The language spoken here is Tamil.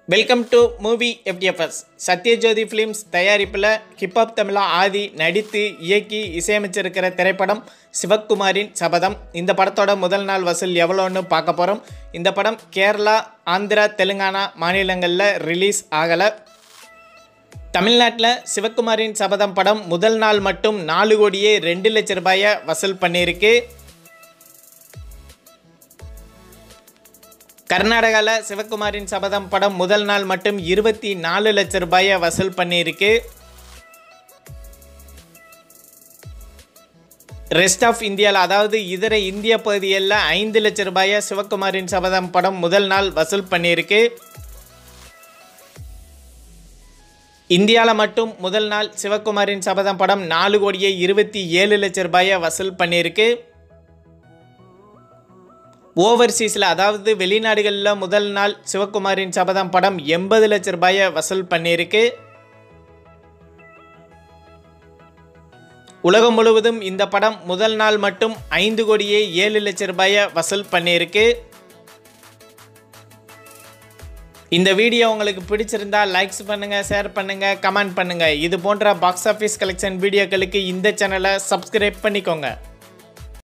welcome to movie FDFS Sathya Jyothi films தயாரிப்பில் ஹிப்ஹாப் தமிழா ஆதி நடித்து இயக்கி இசையமைச்சிருக்கிற திரைப்படம் சிவக்குமாரின் சபதம் இந்த படத்தோட முதல் நாள் வசூல் எவ்வளோன்னு பார்க்க போகிறோம் இந்த படம் கேரளா ஆந்திரா தெலுங்கானா மாநிலங்களில் ரிலீஸ் ஆகலை தமிழ்நாட்டில் சிவக்குமாரின் சபதம் படம் முதல் நாள் மட்டும் நாலு கோடியே ரெண்டு லட்ச ரூபாயை வசூல் பண்ணியிருக்கு கர்நாடகாவில் சிவகுமாரின் சபதம் படம் முதல் நாள் மட்டும் இருபத்தி நாலு லட்ச ரூபாயை வசூல் பண்ணியிருக்கு ரெஸ்ட் ஆஃப் இந்தியாவில் அதாவது இதர இந்திய பகுதிகளில் ஐந்து லட்ச ரூபாயை சிவகுமாரின் சபதம் படம் முதல் நாள் வசூல் பண்ணியிருக்கு இந்தியாவில் மட்டும் முதல் நாள் சிவகுமாரின் சபதம் படம் நாலு கோடியே இருபத்தி ஏழு லட்ச ரூபாயை வசூல் பண்ணியிருக்கு ஓவர்சீஸில் அதாவது வெளிநாடுகளில் முதல் நாள் சிவகுமாரின் சபதம் படம் எண்பது லட்ச ரூபாயை வசூல் பண்ணியிருக்கு உலகம் முழுவதும் இந்த படம் முதல் நாள் மட்டும் ஐந்து கோடியே ஏழு லட்ச ரூபாயை வசூல் பண்ணியிருக்கு இந்த வீடியோ உங்களுக்கு பிடிச்சிருந்தா லைக்ஸ் பண்ணுங்கள் ஷேர் பண்ணுங்கள் கமெண்ட் பண்ணுங்கள் இது போன்ற பாக்ஸ் ஆஃபீஸ் கலெக்ஷன் வீடியோக்களுக்கு இந்த சேனலை சப்ஸ்கிரைப் பண்ணிக்கோங்க